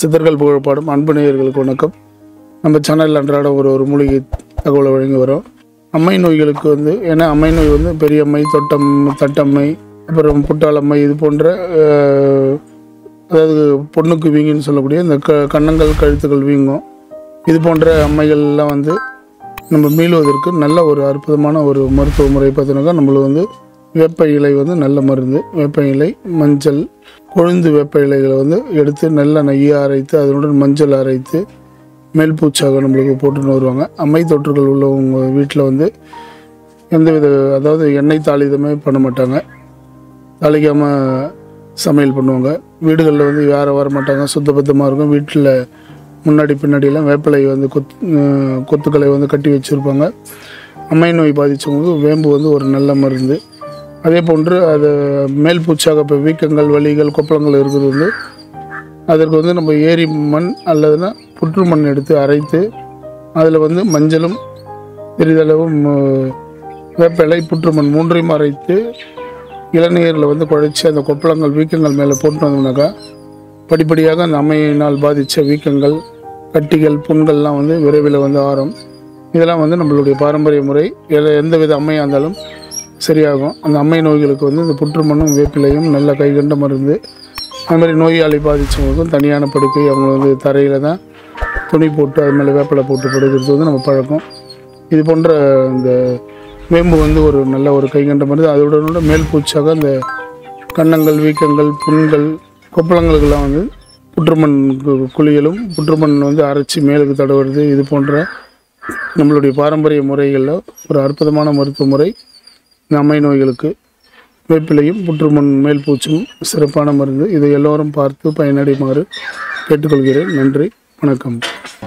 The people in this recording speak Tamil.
சித்தர்கள் புகழ்பாடும் அன்பு நேயர்களுக்கு வணக்கம் நம்ம சேனலில் அன்றாட ஒரு ஒரு மூலிகை தகவலை வழங்கி வரோம் அம்மை நோய்களுக்கு வந்து ஏன்னா அம்மை நோய் வந்து பெரியம்மை தொட்டம் தட்டம்மை அப்புறம் புட்டாளம்மை இது போன்ற அஹ், அதாவது பொண்ணுக்கு வீங்குன்னு சொல்லக்கூடிய இந்த க கன்னங்கள் கழுத்துக்கள் வீங்கும் இது போன்ற அம்மைகள்லாம் வந்து நம்ம மீளுவதற்கு நல்ல ஒரு அற்புதமான ஒரு மருத்துவ முறை பார்த்தீங்கன்னாக்கா நம்மளுக்கு வந்து வேப்ப இலை வந்து நல்ல மருந்து வேப்ப இலை மஞ்சள் கொழுந்து வேப்ப இலைகளை வந்து எடுத்து நல்லா நெய்யை அரைத்து அதனுடன் மஞ்சள் அரைத்து மேல் பூச்சாக நம்மளுக்கு போட்டுன்னு வருவாங்க அம்மை தொற்றுகள் உள்ளவங்க வீட்டில் வந்து எந்தவித அதாவது எண்ணெய் தாளிதமே பண்ண மாட்டாங்க தாளிக்காமல் சமையல் பண்ணுவாங்க வீடுகளில் வந்து யாரும் வர மாட்டாங்க சுத்தபத்தமாக இருக்கும் வீட்டில் முன்னாடி பின்னாடியெல்லாம் வேப்பிலை வந்து கொத் அஹ் கொத்துக்களை வந்து கட்டி வச்சுருப்பாங்க அம்மை நோய் பாதித்தவங்களுக்கு வேம்பு வந்து ஒரு நல்ல மருந்து அதே போன்று அது மேல் பூச்சாக இப்போ வீக்கங்கள் வலிகள் கொப்பளங்கள் இருக்கிறது வந்து அதற்கு வந்து நம்ம ஏரி மண் அல்லதுன்னா புற்று மண் எடுத்து அரைத்து அதில் வந்து மஞ்சளும் சிறிதளவு ம- வேப்பிலை புற்று மண் மூன்றையும் அரைத்து இளநீரில் வந்து குழைச்சி அந்த கொப்பளங்கள் வீக்கங்கள் மேலே போட்டு வந்தோம்னாக்கா படிப்படியாக அந்த அம்மையினால் பாதித்த வீக்கங்கள் கட்டிகள் புண்கள்லாம் வந்து விரைவில் வந்து ஆறும் இதெல்லாம் வந்து நம்மளுடைய பாரம்பரிய முறை எத- எந்த வித அம்மையாக இருந்தாலும் சரியாகும் அந்த அம்மை நோய்களுக்கு வந்து இந்த புற்றுமண்ணும் வேப்பிலையும் நல்ல கைகண்ட மருந்து அது மாதிரி நோயாளி பாதித்தவங்களுக்கும் தனியான படுக்கை அவங்க வந்து தரையில் தான் துணி போட்டு அது மேலே வேப்பிலை போட்டு படுக்கிறது வந்து நம்ம பழக்கம் இது போன்ற இந்த வேம்பு வந்து ஒரு நல்ல ஒரு கைகண்ட மருந்து அதோட மேல் பூச்சாக அந்த கன்னங்கள் வீக்கங்கள் புண்கள் கொப்பளங்களுக்கெல்லாம் வந்து புற்றுமண் கு- குளியலும் புற்றுமண் வந்து அரைச்சி மேலுக்கு தடவுறது இது போன்ற நம்மளுடைய பாரம்பரிய முறைகளில் ஒரு அற்புதமான மருத்துவ முறை இந்த அம்மை நோய்களுக்கு வேப்பிலையும் புற்றுமண் மேல் பூச்சும் சிறப்பான மருந்து இதை எல்லோரும் பார்த்து பயனடைமாறு கேட்டுக்கொள்கிறேன் நன்றி வணக்கம்